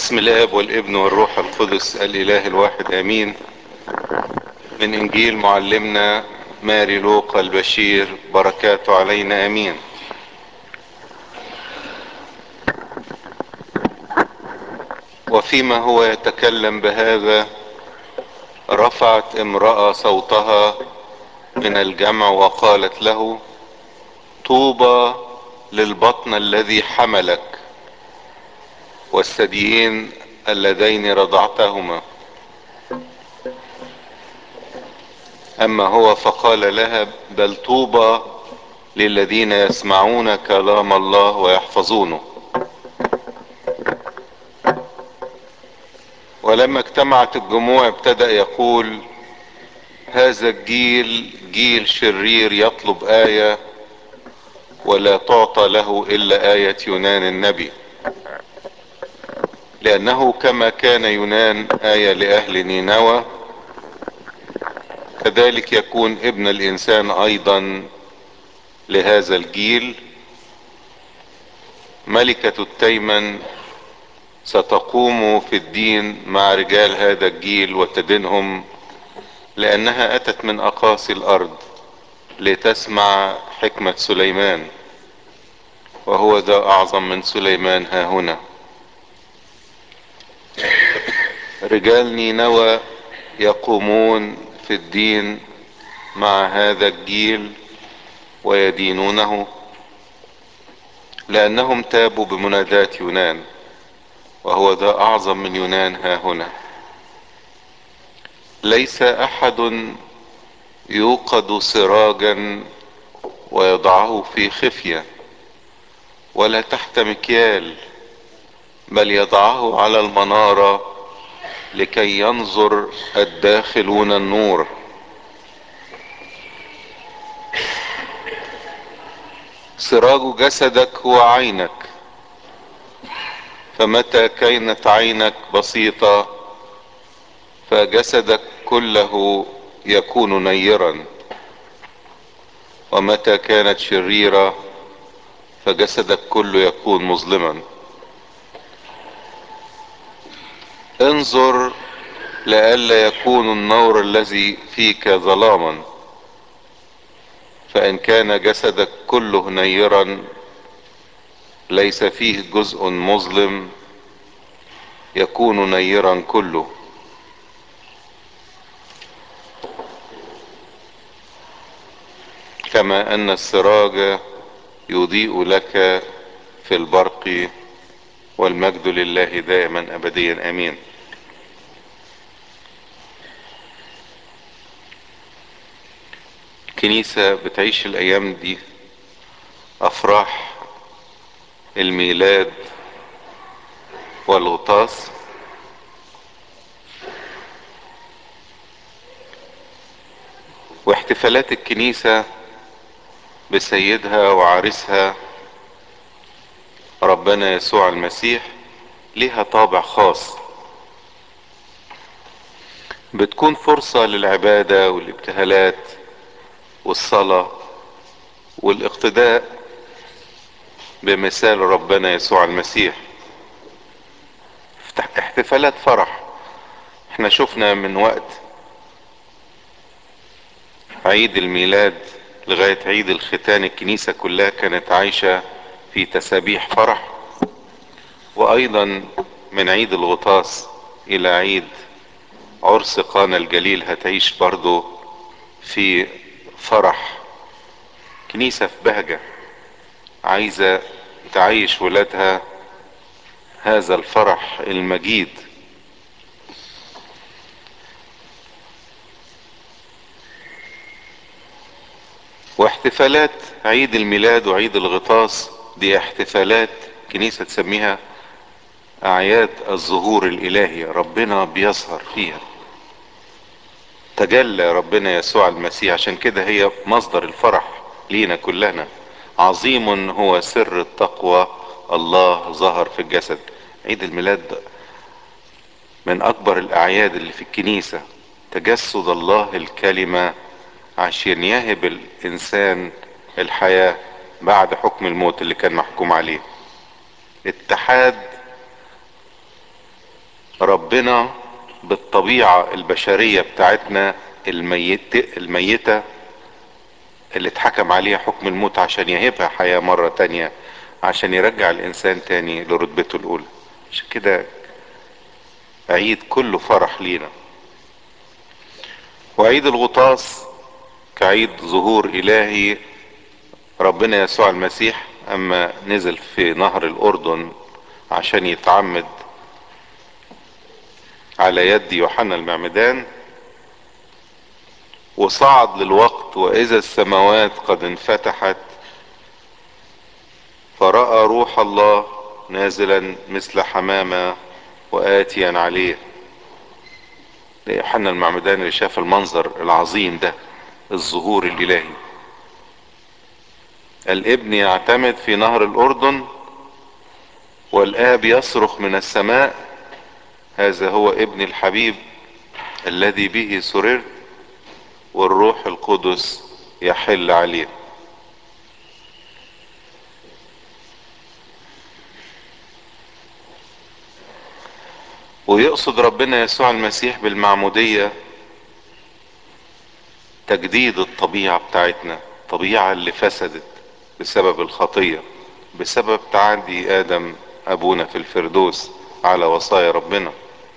بسم الاب والابن والروح القدس الاله الواحد امين من انجيل معلمنا ماري لوقا البشير بركاته علينا امين وفيما هو يتكلم بهذا رفعت امرأة صوتها من الجمع وقالت له طوبى للبطن الذي حملك والثديين اللذين رضعتهما اما هو فقال لها بل طوبى للذين يسمعون كلام الله ويحفظونه ولما اجتمعت الجموع ابتدأ يقول هذا الجيل جيل شرير يطلب آية ولا تعطى له إلا آية يونان النبي لأنه كما كان يونان آية لأهل نينوى كذلك يكون ابن الإنسان أيضا لهذا الجيل ملكة التيمن ستقوم في الدين مع رجال هذا الجيل وتدينهم لأنها أتت من أقاصي الأرض لتسمع حكمة سليمان وهو ذا أعظم من سليمان ها هنا رجال نينوى يقومون في الدين مع هذا الجيل ويدينونه لأنهم تابوا بمناداة يونان وهو ذا أعظم من يونان ها هنا ليس أحد يوقد سراجا ويضعه في خفية ولا تحت مكيال بل يضعه على المنارة لكي ينظر الداخلون النور سراج جسدك هو عينك فمتى كانت عينك بسيطة فجسدك كله يكون نيرا ومتى كانت شريرة فجسدك كله يكون مظلما انظر لئلا يكون النور الذي فيك ظلاما فان كان جسدك كله نيرا ليس فيه جزء مظلم يكون نيرا كله كما ان السراج يضيء لك في البرق والمجد لله دائما ابديا امين الكنيسة بتعيش الايام دي افراح الميلاد والغطاس واحتفالات الكنيسة بسيدها وعريسها ربنا يسوع المسيح لها طابع خاص بتكون فرصة للعبادة والابتهالات والصلاة والاقتداء بمثال ربنا يسوع المسيح احتفالات فرح احنا شفنا من وقت عيد الميلاد لغاية عيد الختان الكنيسة كلها كانت عايشة في تسابيح فرح وايضا من عيد الغطاس الى عيد عرس قانا الجليل هتعيش برضو في فرح كنيسة في بهجة عايزة تعيش ولادها هذا الفرح المجيد واحتفالات عيد الميلاد وعيد الغطاس دي احتفالات كنيسة تسميها اعياد الظهور الالهي ربنا بيظهر فيها تجلى ربنا يسوع المسيح عشان كده هي مصدر الفرح لينا كلنا عظيم هو سر التقوى الله ظهر في الجسد عيد الميلاد من اكبر الاعياد اللي في الكنيسة تجسد الله الكلمة عشان يهب الانسان الحياة بعد حكم الموت اللي كان محكوم عليه اتحاد ربنا بالطبيعة البشرية بتاعتنا الميت الميتة اللي اتحكم عليها حكم الموت عشان يهبها حياة مرة تانية عشان يرجع الانسان تاني لرتبته الاولى عشان كده عيد كله فرح لينا وعيد الغطاس كعيد ظهور الهي ربنا يسوع المسيح اما نزل في نهر الاردن عشان يتعمد على يد يوحنا المعمدان وصعد للوقت واذا السماوات قد انفتحت فرأى روح الله نازلا مثل حمامة وآتيا عليه يوحنا المعمدان اللي شاف المنظر العظيم ده الظهور الإلهي الابن يعتمد في نهر الأردن والآب يصرخ من السماء هذا هو ابن الحبيب الذي به سررت والروح القدس يحل عليه ويقصد ربنا يسوع المسيح بالمعمودية تجديد الطبيعة بتاعتنا الطبيعة اللي فسدت بسبب الخطية بسبب تعدي آدم أبونا في الفردوس على وصايا ربنا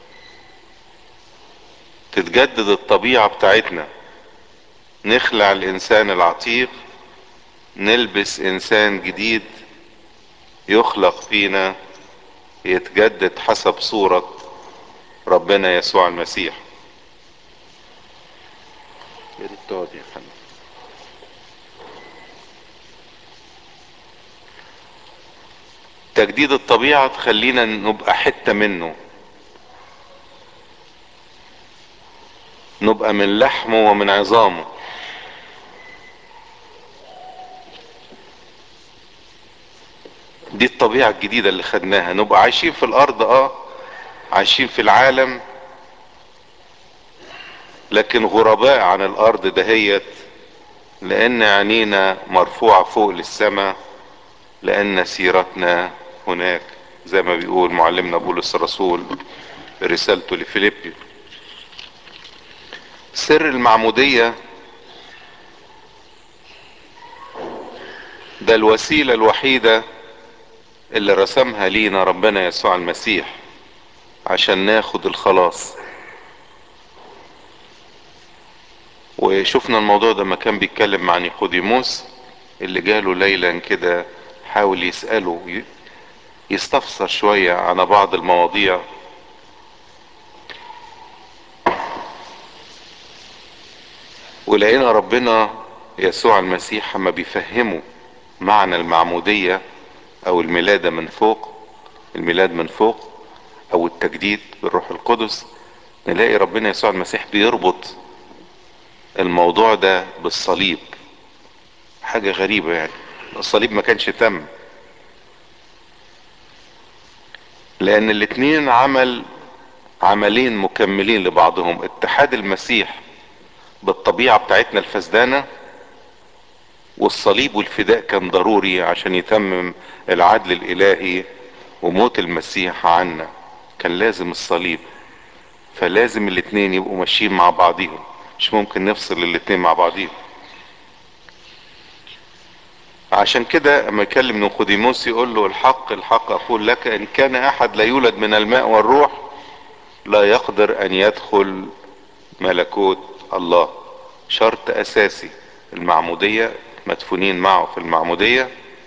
تتجدد الطبيعة بتاعتنا نخلع الإنسان العتيق نلبس إنسان جديد يخلق فينا يتجدد حسب صورة ربنا يسوع المسيح يا ريت تقعد يا فندم تجديد الطبيعة تخلينا نبقى حتة منه نبقى من لحمه ومن عظامه دي الطبيعة الجديدة اللي خدناها نبقى عايشين في الارض اه عايشين في العالم لكن غرباء عن الارض دهيت لان عينينا مرفوعة فوق للسماء لان سيرتنا هناك زي ما بيقول معلمنا بولس الرسول رسالته لفيليبي سر المعمودية ده الوسيلة الوحيدة اللي رسمها لينا ربنا يسوع المسيح عشان ناخد الخلاص وشفنا الموضوع ده ما كان بيتكلم مع نيقوديموس اللي جاله ليلا كده حاول يسأله يستفسر شوية عن بعض المواضيع ولقينا ربنا يسوع المسيح اما بيفهمه معنى المعمودية او الميلادة من فوق الميلاد من فوق او التجديد بالروح القدس نلاقي ربنا يسوع المسيح بيربط الموضوع ده بالصليب حاجة غريبة يعني الصليب ما كانش تم لان الاتنين عمل عملين مكملين لبعضهم اتحاد المسيح بالطبيعة بتاعتنا الفسدانة والصليب والفداء كان ضروري عشان يتمم العدل الالهي وموت المسيح عنا كان لازم الصليب فلازم الاتنين يبقوا ماشيين مع بعضيهم مش ممكن نفصل الاتنين مع بعضيهم عشان كده اما يكلم نيقوديموس يقول له الحق الحق اقول لك ان كان احد لا يولد من الماء والروح لا يقدر ان يدخل ملكوت الله شرط اساسي المعمودية مدفونين معه في المعمودية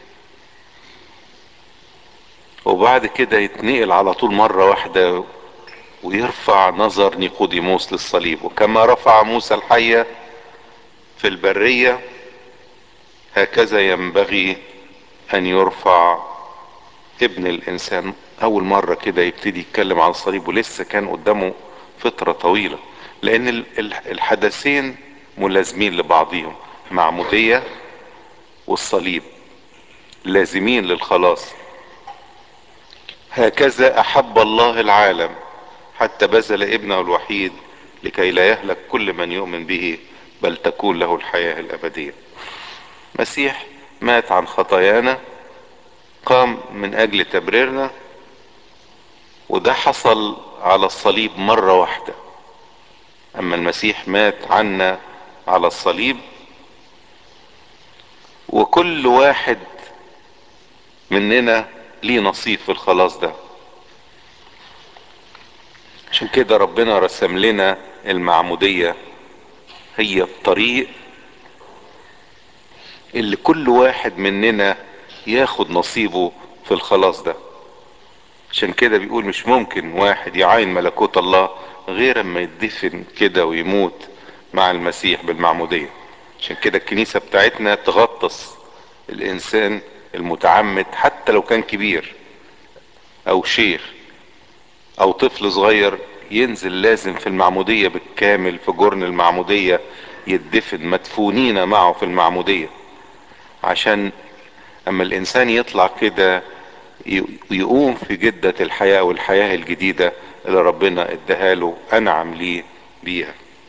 وبعد كده يتنقل على طول مرة واحدة ويرفع نظر نيقوديموس للصليب وكما رفع موسى الحية في البرية هكذا ينبغي ان يرفع ابن الانسان اول مرة كده يبتدي يتكلم عن الصليب ولسه كان قدامه فترة طويلة لان الحدثين ملازمين لبعضهم معمودية والصليب لازمين للخلاص هكذا احب الله العالم حتى بذل ابنه الوحيد لكي لا يهلك كل من يؤمن به بل تكون له الحياة الابدية مسيح مات عن خطايانا قام من اجل تبريرنا وده حصل على الصليب مرة واحدة اما المسيح مات عنا على الصليب وكل واحد مننا ليه نصيب في الخلاص ده عشان كده ربنا رسم لنا المعمودية هي الطريق اللي كل واحد مننا ياخد نصيبه في الخلاص ده عشان كده بيقول مش ممكن واحد يعاين ملكوت الله غير اما يدفن كده ويموت مع المسيح بالمعمودية عشان كده الكنيسة بتاعتنا تغطس الانسان المتعمد حتى لو كان كبير او شيخ او طفل صغير ينزل لازم في المعمودية بالكامل في جرن المعمودية يدفن مدفونين معه في المعمودية عشان اما الانسان يطلع كده يقوم في جدة الحياة والحياة الجديدة اللي ربنا اداها له انعم ليه بيها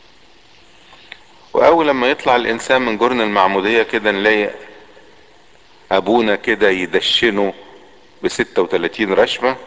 واول لما يطلع الانسان من جرن المعمودية كده نلاقي ابونا كده يدشنه بستة وتلاتين رشمة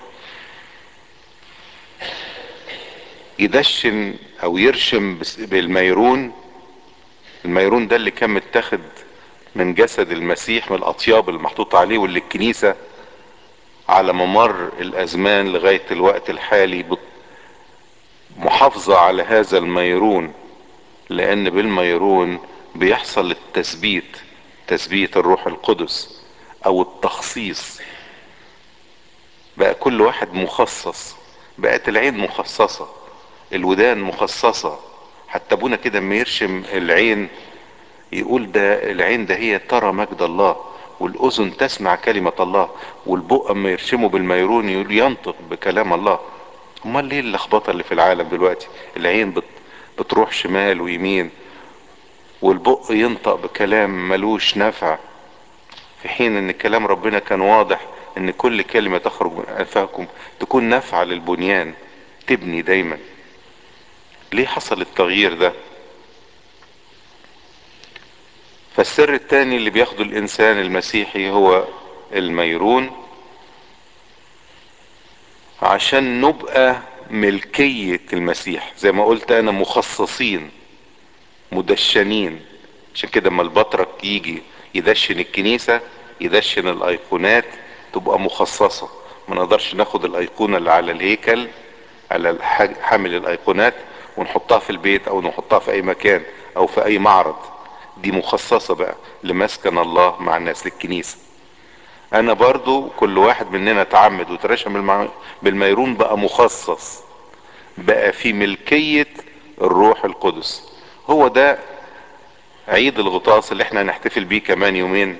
يدشن او يرشم بالميرون الميرون ده اللي كان متاخد من جسد المسيح من الاطياب اللي محطوطة عليه واللي الكنيسة على ممر الازمان لغاية الوقت الحالي محافظة على هذا الميرون لان بالميرون بيحصل التثبيت تثبيت الروح القدس او التخصيص بقى كل واحد مخصص بقت العين مخصصة الودان مخصصة حتى ابونا كده اما يرشم العين يقول ده العين ده هي ترى مجد الله والاذن تسمع كلمة الله والبق اما يرشمه بالميرون يقول ينطق بكلام الله امال ليه اللخبطة اللي في العالم دلوقتي العين بت بتروح شمال ويمين والبق ينطق بكلام ملوش نفع في حين ان كلام ربنا كان واضح ان كل كلمة تخرج من انفاكم تكون نافعة للبنيان تبني دايما ليه حصل التغيير ده فالسر التاني اللي بياخده الانسان المسيحي هو الميرون عشان نبقى ملكية المسيح زي ما قلت انا مخصصين مدشنين عشان كده اما البطرك يجي يدشن الكنيسة يدشن الايقونات تبقى مخصصة ما نقدرش ناخد الايقونة اللي على الهيكل على حامل الايقونات ونحطها في البيت او نحطها في اي مكان او في اي معرض دي مخصصة بقى لمسكن الله مع الناس للكنيسة انا برضو كل واحد مننا تعمد وترشم بالميرون بقى مخصص بقى في ملكية الروح القدس هو ده عيد الغطاس اللي احنا هنحتفل بيه كمان يومين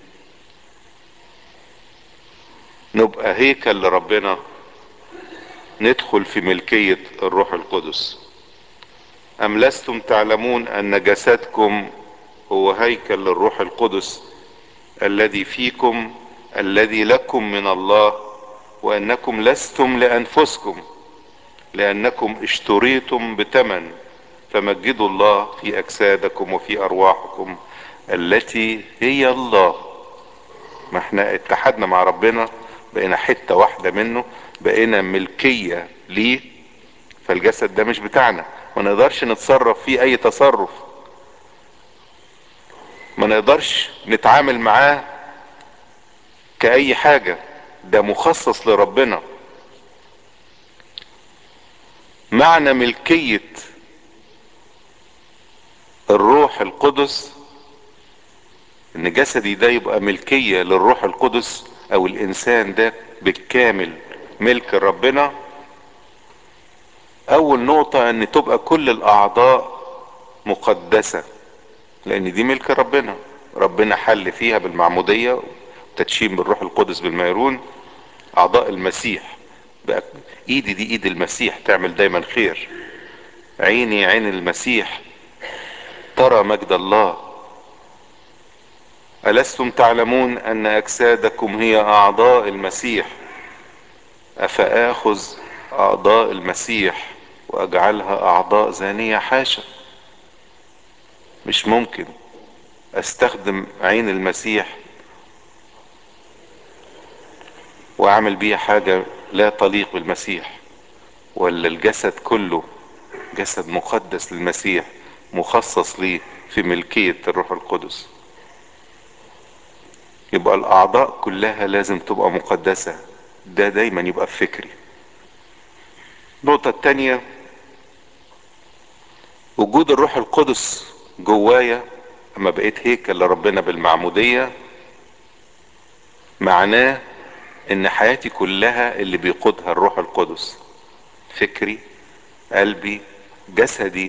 نبقى هيكل لربنا ندخل في ملكية الروح القدس ام لستم تعلمون ان جسدكم هو هيكل للروح القدس الذي فيكم الذي لكم من الله وانكم لستم لانفسكم لانكم اشتريتم بثمن فمجدوا الله في اجسادكم وفي ارواحكم التي هي الله ما احنا اتحدنا مع ربنا بقينا حتة واحدة منه بقينا ملكية ليه فالجسد ده مش بتاعنا ما نقدرش نتصرف فيه اي تصرف ما نقدرش نتعامل معاه كأي حاجة ده مخصص لربنا معنى ملكية الروح القدس ان جسدي ده يبقى ملكية للروح القدس او الانسان ده بالكامل ملك ربنا اول نقطة ان تبقى كل الاعضاء مقدسة لان دي ملك ربنا ربنا حل فيها بالمعمودية تدشين بالروح القدس بالميرون اعضاء المسيح بقى ايدي دي ايد المسيح تعمل دايما خير عيني عين المسيح ترى مجد الله ألستم تعلمون أن أجسادكم هي أعضاء المسيح أفآخذ أعضاء المسيح وأجعلها أعضاء زانية حاشا مش ممكن أستخدم عين المسيح وأعمل بيها حاجة لا تليق بالمسيح ولا الجسد كله جسد مقدس للمسيح مخصص ليه في ملكية الروح القدس يبقى الاعضاء كلها لازم تبقى مقدسة ده دايما يبقى في فكري النقطة التانية وجود الروح القدس جوايا اما بقيت هيكل لربنا بالمعمودية معناه ان حياتي كلها اللي بيقودها الروح القدس فكري قلبي جسدي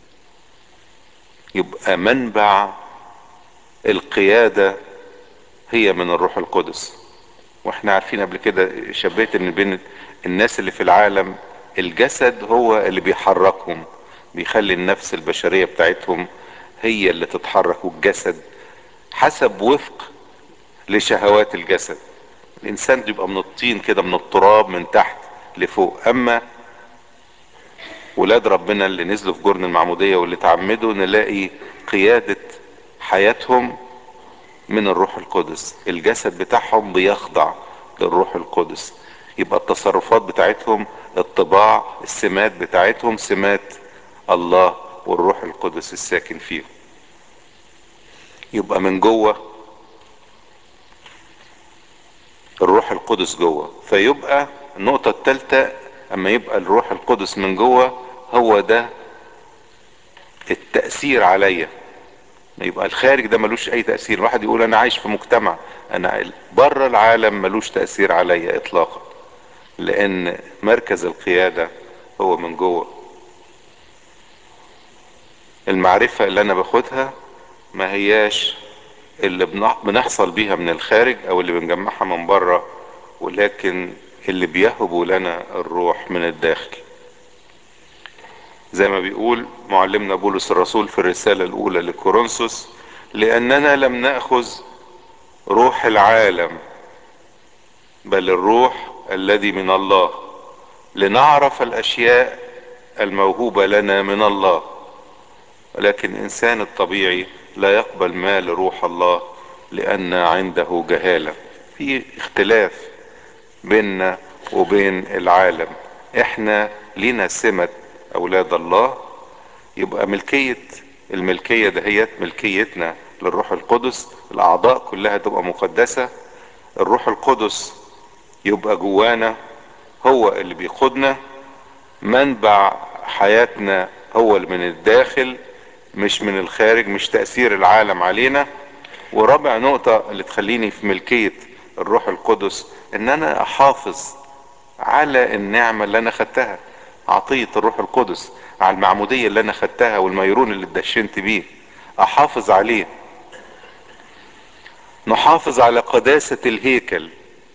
يبقى منبع القيادة هي من الروح القدس واحنا عارفين قبل كده شبهت ان بين الناس اللي في العالم الجسد هو اللي بيحركهم بيخلي النفس البشرية بتاعتهم هي اللي تتحرك والجسد حسب وفق لشهوات الجسد الانسان بيبقى من الطين كده من التراب من تحت لفوق اما ولاد ربنا اللي نزلوا في جرن المعمودية واللي تعمدوا نلاقي قيادة حياتهم من الروح القدس الجسد بتاعهم بيخضع للروح القدس يبقى التصرفات بتاعتهم الطباع السمات بتاعتهم سمات الله والروح القدس الساكن فيهم يبقى من جوه الروح القدس جوه فيبقى النقطة الثالثة اما يبقى الروح القدس من جوه هو ده التأثير عليا يبقى الخارج ده ملوش اي تأثير واحد يقول انا عايش في مجتمع انا بره العالم ملوش تأثير عليا اطلاقا لان مركز القيادة هو من جوه المعرفة اللي انا باخدها ما هياش اللي بنحصل بيها من الخارج او اللي بنجمعها من بره ولكن اللي بيهب لنا الروح من الداخل زي ما بيقول معلمنا بولس الرسول في الرسالة الاولى لكورنثوس لاننا لم نأخذ روح العالم بل الروح الذي من الله لنعرف الاشياء الموهوبة لنا من الله ولكن الانسان الطبيعي لا يقبل ما لروح الله لان عنده جهالة في اختلاف بيننا وبين العالم احنا لينا سمة اولاد الله يبقى ملكية الملكية دهيت ملكيتنا للروح القدس الاعضاء كلها تبقى مقدسة الروح القدس يبقى جوانا هو اللي بيقودنا منبع حياتنا هو اللي من الداخل مش من الخارج مش تأثير العالم علينا ورابع نقطة اللي تخليني في ملكية الروح القدس ان انا احافظ على النعمة اللي انا خدتها عطية الروح القدس على المعمودية اللي انا خدتها والميرون اللي اتدشنت بيه احافظ عليه نحافظ على قداسة الهيكل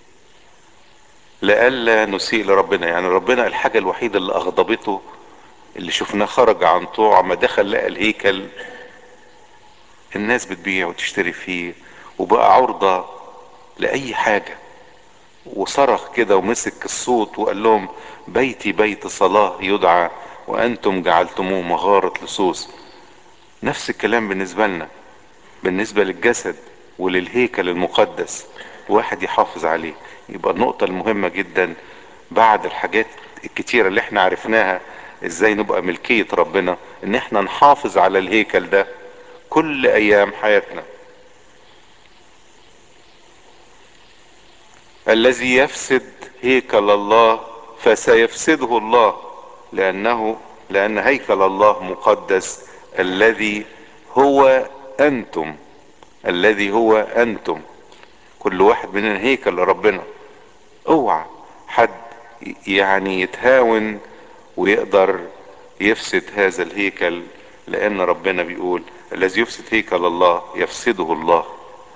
لئلا نسيء لربنا يعني ربنا الحاجة الوحيدة اللي اغضبته اللي شفناه خرج عن طوع ما دخل لقى الهيكل الناس بتبيع وتشتري فيه وبقى عرضة لأي حاجة وصرخ كده ومسك الصوت وقال لهم بيتي بيت صلاة يدعى وأنتم جعلتموه مغارة لصوص نفس الكلام بالنسبة لنا بالنسبة للجسد وللهيكل المقدس واحد يحافظ عليه يبقى النقطة المهمة جدا بعد الحاجات الكتيرة اللي احنا عرفناها ازاي نبقى ملكية ربنا ان احنا نحافظ على الهيكل ده كل ايام حياتنا الذي يفسد هيكل الله فسيفسده الله لانه لان هيكل الله مقدس الذي هو انتم الذي هو انتم كل واحد مننا هيكل لربنا اوعى حد يعني يتهاون ويقدر يفسد هذا الهيكل لان ربنا بيقول الذي يفسد هيكل الله يفسده الله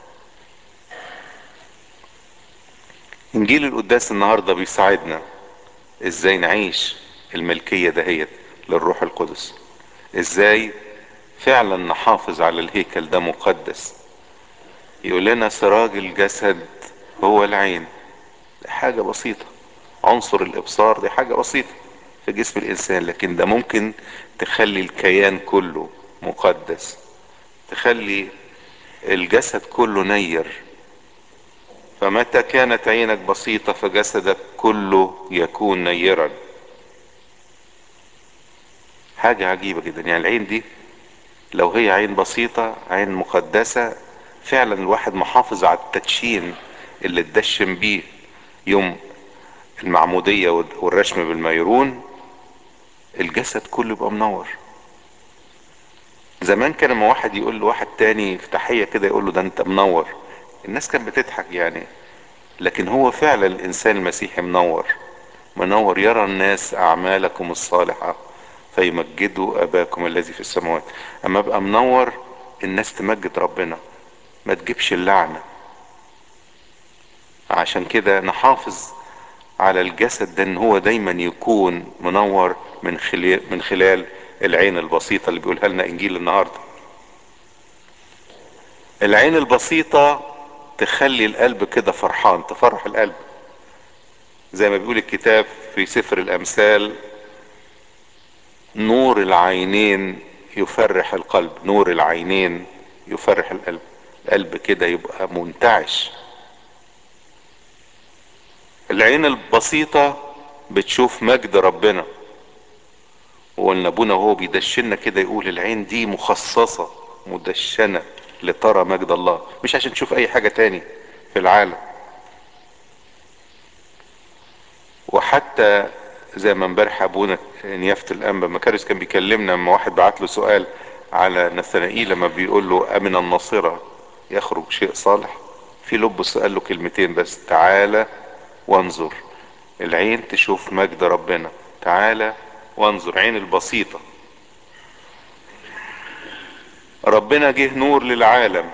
انجيل القداس النهارده بيساعدنا ازاي نعيش الملكية دهيت للروح القدس ازاي فعلا نحافظ على الهيكل ده مقدس يقول لنا سراج الجسد هو العين دي حاجة بسيطة عنصر الابصار دي حاجة بسيطة في جسم الانسان لكن ده ممكن تخلي الكيان كله مقدس تخلي الجسد كله نير فمتى كانت عينك بسيطة فجسدك كله يكون نيرا حاجة عجيبة جدا يعني العين دي لو هي عين بسيطة عين مقدسة فعلا الواحد محافظ على التدشين اللي اتدشن بيه يوم المعمودية والرشم بالميرون الجسد كله يبقى منور زمان كان لما واحد يقول لواحد تاني في تحية كده يقول له ده انت منور الناس كانت بتضحك يعني لكن هو فعلا الانسان المسيحي منور منور يرى الناس اعمالكم الصالحة فيمجدوا اباكم الذي في السماوات اما ابقى منور الناس تمجد ربنا ما تجيبش اللعنة عشان كده نحافظ على الجسد ده ان هو دايما يكون منور من خلال من خلال العين البسيطة اللي بيقولها لنا انجيل النهاردة العين البسيطة تخلي القلب كده فرحان تفرح القلب زي ما بيقول الكتاب في سفر الامثال نور العينين يفرح القلب نور العينين يفرح القلب القلب كده يبقى منتعش العين البسيطة بتشوف مجد ربنا وقلنا ابونا وهو بيدشنا كده يقول العين دي مخصصة مدشنة لترى مجد الله مش عشان تشوف اي حاجة تاني في العالم وحتى زي ما امبارح ابونا نيافة الانبا مكارس كان بيكلمنا لما واحد بعت له سؤال على نثنائيل لما بيقول له امن الناصرة يخرج شيء صالح في لبس قال له كلمتين بس تعالى وانظر العين تشوف مجد ربنا تعالى وانظر عين البسيطة ربنا جه نور للعالم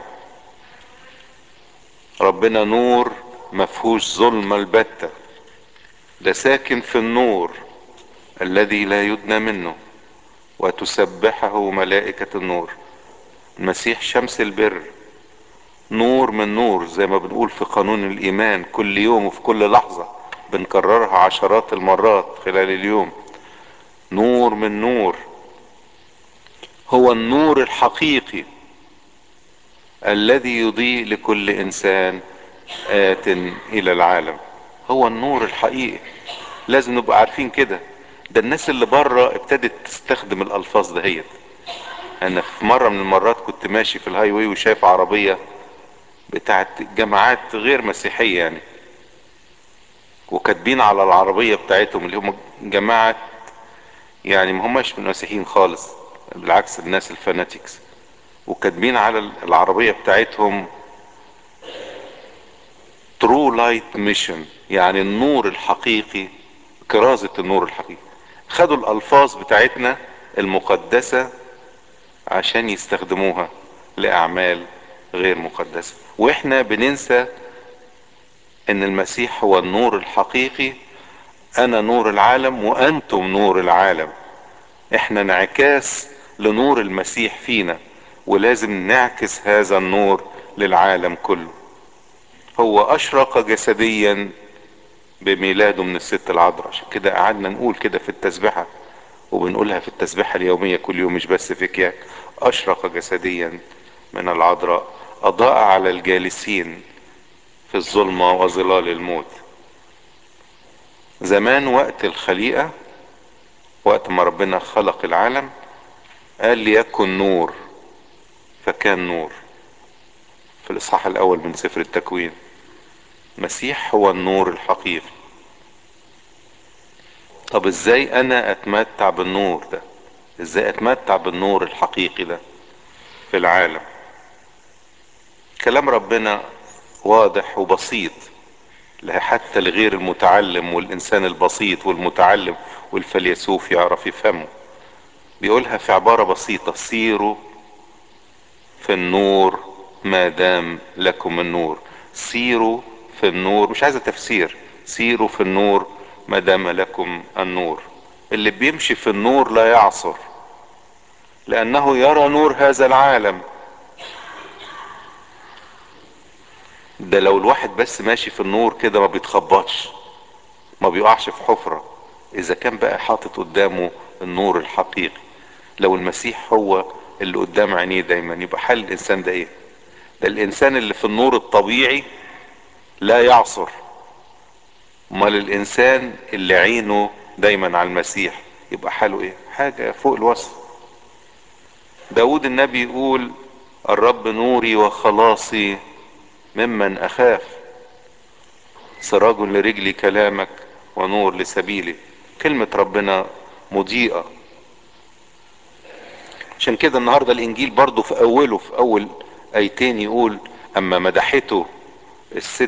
ربنا نور مفهوش ظلمة البتة ده ساكن في النور الذي لا يدنى منه وتسبحه ملائكة النور المسيح شمس البر نور من نور زي ما بنقول في قانون الايمان كل يوم وفي كل لحظة بنكررها عشرات المرات خلال اليوم نور من نور هو النور الحقيقي الذي يضيء لكل انسان آت الى العالم هو النور الحقيقي لازم نبقى عارفين كده ده الناس اللي بره ابتدت تستخدم الالفاظ دهيت انا في مرة من المرات كنت ماشي في الهاي واي وشايف عربية بتاعت جماعات غير مسيحية يعني وكاتبين على العربية بتاعتهم اللي هم جماعة يعني ما هماش من المسيحيين خالص بالعكس الناس الفاناتيكس وكاتبين على العربية بتاعتهم ترو لايت ميشن يعني النور الحقيقي كرازة النور الحقيقي خدوا الالفاظ بتاعتنا المقدسة عشان يستخدموها لاعمال غير مقدسة واحنا بننسى ان المسيح هو النور الحقيقي انا نور العالم وانتم نور العالم احنا انعكاس لنور المسيح فينا ولازم نعكس هذا النور للعالم كله هو اشرق جسديا بميلاده من الست العذراء عشان كده قعدنا نقول كده في التسبحة وبنقولها في التسبحة اليومية كل يوم مش بس في كياك اشرق جسديا من العذراء اضاء على الجالسين في الظلمة وظلال الموت زمان وقت الخليقة وقت ما ربنا خلق العالم قال ليكن نور فكان نور في الاصحاح الاول من سفر التكوين المسيح هو النور الحقيقي طب ازاي انا اتمتع بالنور ده ازاي اتمتع بالنور الحقيقي ده في العالم كلام ربنا واضح وبسيط حتى لغير المتعلم والانسان البسيط والمتعلم والفيلسوف يعرف يفهمه بيقولها في عبارة بسيطة سيروا في النور ما دام لكم النور سيروا في النور مش عايزة تفسير سيروا في النور ما دام لكم النور اللي بيمشي في النور لا يعصر لانه يرى نور هذا العالم ده لو الواحد بس ماشي في النور كده ما بيتخبطش ما بيقعش في حفرة اذا كان بقى حاطط قدامه النور الحقيقي لو المسيح هو اللي قدام عينيه دايما يبقى حال الانسان ده ايه ده الانسان اللي في النور الطبيعي لا يعصر امال الانسان اللي عينه دايما على المسيح يبقى حاله ايه حاجة فوق الوصف داود النبي يقول الرب نوري وخلاصي ممن اخاف سراج لرجلي كلامك ونور لسبيلي كلمة ربنا مضيئة عشان كده النهاردة الانجيل برضو في اوله في اول ايتين يقول اما مدحته الست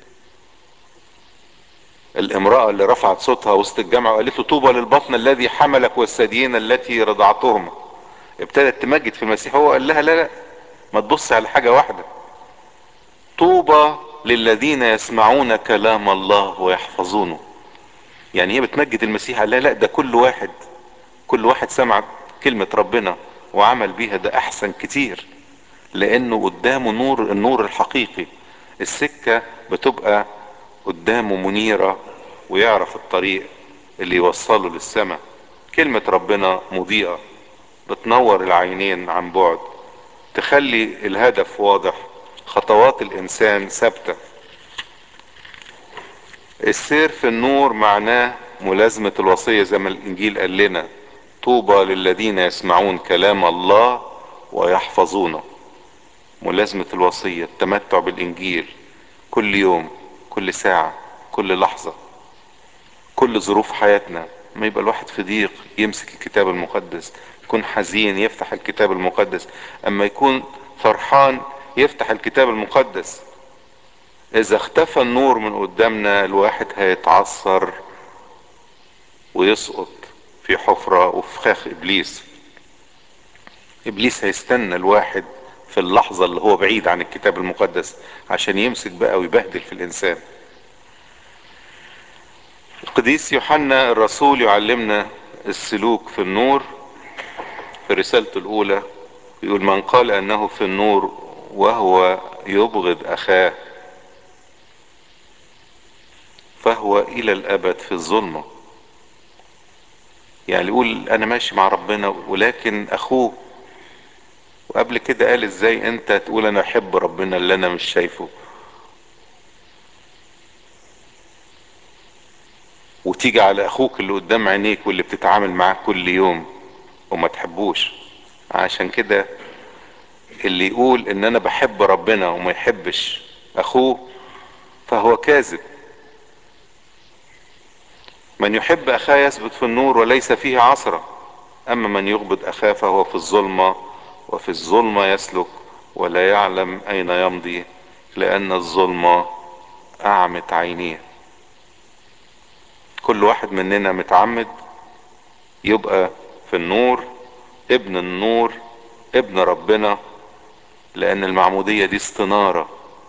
الامرأة اللي رفعت صوتها وسط الجامعة وقالت له طوبى للبطن الذي حملك والثديين التي رضعتهما ابتدت تمجد في المسيح هو قال لها لا لا ما تبص على حاجة واحدة طوبى للذين يسمعون كلام الله ويحفظونه يعني هي بتمجد المسيح قال لها لا ده كل واحد كل واحد سمع كلمة ربنا وعمل بيها ده احسن كتير لانه قدامه نور النور الحقيقي السكة بتبقى قدامه منيرة ويعرف الطريق اللي يوصله للسماء كلمة ربنا مضيئة بتنور العينين عن بعد تخلي الهدف واضح خطوات الانسان ثابتة السير في النور معناه ملازمة الوصية زي ما الانجيل قال لنا طوبى للذين يسمعون كلام الله ويحفظونه ملازمة الوصية التمتع بالانجيل كل يوم كل ساعة كل لحظة كل ظروف حياتنا ما يبقى الواحد في ضيق يمسك الكتاب المقدس يكون حزين يفتح الكتاب المقدس اما يكون فرحان يفتح الكتاب المقدس اذا اختفى النور من قدامنا الواحد هيتعثر ويسقط في حفرة وفي فخاخ ابليس ابليس هيستنى الواحد في اللحظة اللي هو بعيد عن الكتاب المقدس عشان يمسك بقى ويبهدل في الانسان القديس يوحنا الرسول يعلمنا السلوك في النور في رسالته الاولى يقول من قال انه في النور وهو يبغض اخاه فهو الى الابد في الظلمه يعني يقول انا ماشي مع ربنا ولكن اخوه وقبل كده قال ازاي انت تقول انا احب ربنا اللي انا مش شايفه وتيجي على اخوك اللي قدام عينيك واللي بتتعامل معاه كل يوم وما تحبوش عشان كده اللي يقول ان انا بحب ربنا وما يحبش اخوه فهو كاذب من يحب اخاه يثبت في النور وليس فيه عصرة اما من يغبط اخاه فهو في الظلمة وفي الظلمة يسلك ولا يعلم اين يمضي لان الظلمة اعمت عينيه كل واحد مننا متعمد يبقى في النور ابن النور ابن ربنا لان المعمودية دي استنارة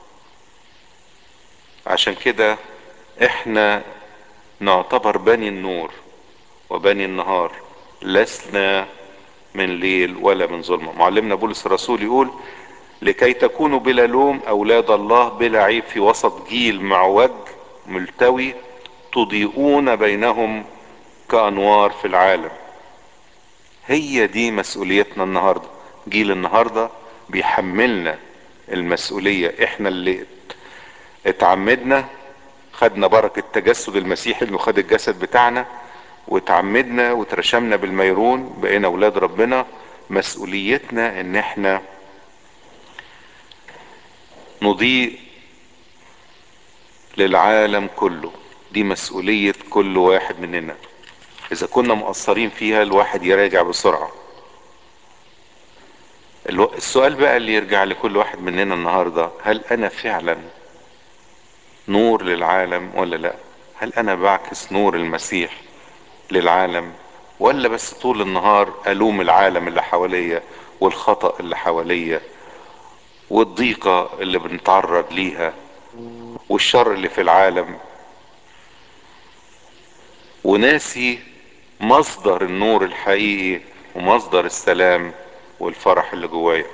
عشان كده احنا نعتبر بني النور وبني النهار لسنا من ليل ولا من ظلمة معلمنا بولس الرسول يقول لكي تكونوا بلا لوم اولاد الله بلا عيب في وسط جيل معوج ملتوي تضيئون بينهم كانوار في العالم هي دي مسؤوليتنا النهاردة جيل النهاردة بيحملنا المسؤولية احنا اللي اتعمدنا خدنا بركة تجسد المسيح انه خد الجسد بتاعنا واتعمدنا وترشمنا بالميرون بقينا اولاد ربنا مسؤوليتنا ان احنا نضيء للعالم كله دي مسؤولية كل واحد مننا اذا كنا مقصرين فيها الواحد يراجع بسرعة السؤال بقى اللي يرجع لكل واحد مننا النهاردة هل انا فعلا نور للعالم ولا لا هل انا بعكس نور المسيح للعالم ولا بس طول النهار الوم العالم اللي حواليا والخطأ اللي حواليا والضيقة اللي بنتعرض ليها والشر اللي في العالم وناسي مصدر النور الحقيقي ومصدر السلام والفرح اللي جوايا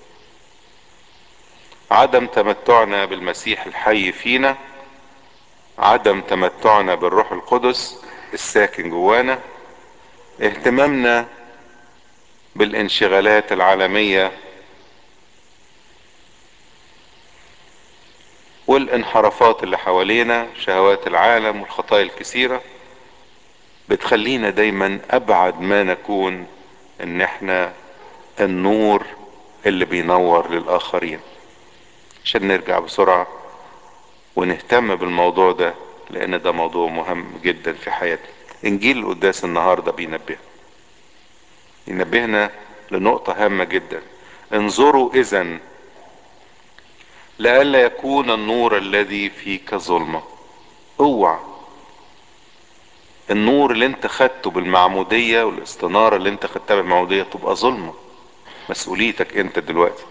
عدم تمتعنا بالمسيح الحي فينا عدم تمتعنا بالروح القدس الساكن جوانا اهتمامنا بالانشغالات العالمية والانحرافات اللي حوالينا شهوات العالم والخطايا الكثيرة بتخلينا دايما ابعد ما نكون ان احنا النور اللي بينور للاخرين عشان نرجع بسرعة ونهتم بالموضوع ده لان ده موضوع مهم جدا في حياتنا انجيل القداس النهاردة بينبه ينبهنا لنقطة هامة جدا انظروا اذا لئلا يكون النور الذي فيك ظلمة اوعى النور اللي انت خدته بالمعمودية والاستنارة اللي انت خدتها بالمعمودية تبقى ظلمة مسؤوليتك انت دلوقتي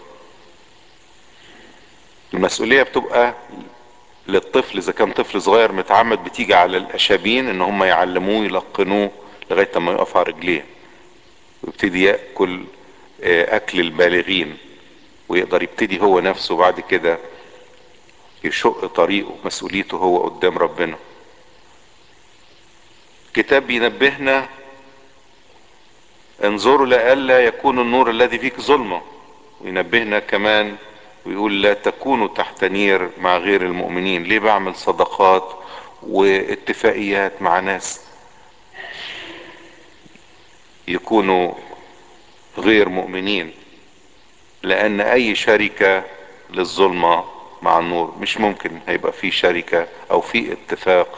المسؤولية بتبقى للطفل اذا كان طفل صغير متعمد بتيجي على الاشابين ان هم يعلموه يلقنوه لغاية ما يقف على رجليه ويبتدي يأكل اكل البالغين ويقدر يبتدي هو نفسه بعد كده يشق طريقه مسؤوليته هو قدام ربنا كتاب بينبهنا انظروا لئلا يكون النور الذي فيك ظلمة وينبهنا كمان ويقول لا تكونوا تحت نير مع غير المؤمنين ليه بعمل صداقات واتفاقيات مع ناس يكونوا غير مؤمنين لان اي شركة للظلمة مع النور مش ممكن هيبقى في شركة او في اتفاق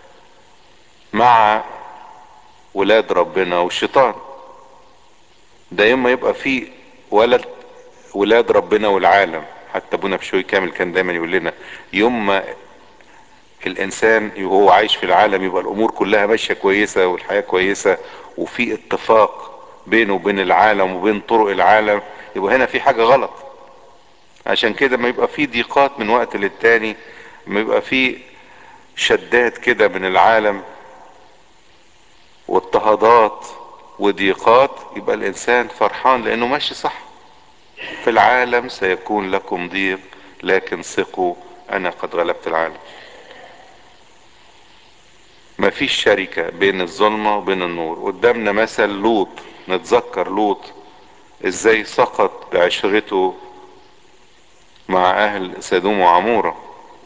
مع ولاد ربنا والشيطان ده يوم ما يبقى في ولد ولاد ربنا والعالم حتى ابونا بشوي كامل كان دايما يقول لنا يوم ما الانسان وهو عايش في العالم يبقى الامور كلها ماشيه كويسه والحياه كويسه وفي اتفاق بينه وبين العالم وبين طرق العالم يبقى هنا في حاجه غلط عشان كده ما يبقى في ضيقات من وقت للتاني ما يبقى في شدات كده من العالم واضطهادات وضيقات يبقى الانسان فرحان لانه ماشي صح في العالم سيكون لكم ضيق لكن ثقوا انا قد غلبت العالم ما فيش شركة بين الظلمة وبين النور قدامنا مثل لوط نتذكر لوط ازاي سقط بعشرته مع اهل سدوم وعمورة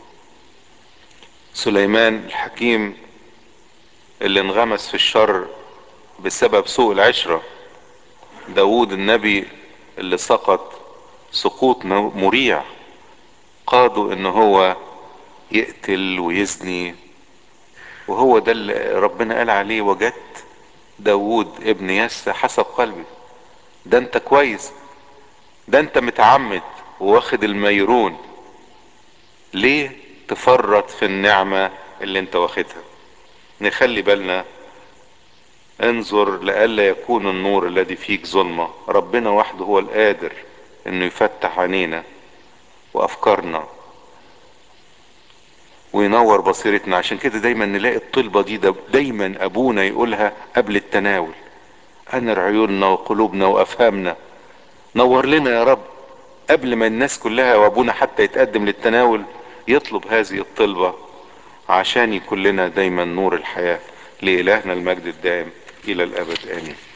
سليمان الحكيم اللي انغمس في الشر بسبب سوء العشرة داود النبي اللي سقط سقوط مريع قادوا ان هو يقتل ويزني وهو ده اللي ربنا قال عليه وجدت داود ابن يس حسب قلبي ده انت كويس ده انت متعمد واخد الميرون ليه تفرط في النعمة اللي انت واخدها نخلي بالنا انظر لئلا يكون النور الذي فيك ظلمة ربنا وحده هو القادر انه يفتح عينينا وافكارنا وينور بصيرتنا عشان كده دايما نلاقي الطلبة دي دايما ابونا يقولها قبل التناول انر عيوننا وقلوبنا وافهامنا نور لنا يا رب قبل ما الناس كلها وابونا حتى يتقدم للتناول يطلب هذه الطلبة عشان يكون لنا دايما نور الحياة لإلهنا المجد الدائم إلى الأبد آمين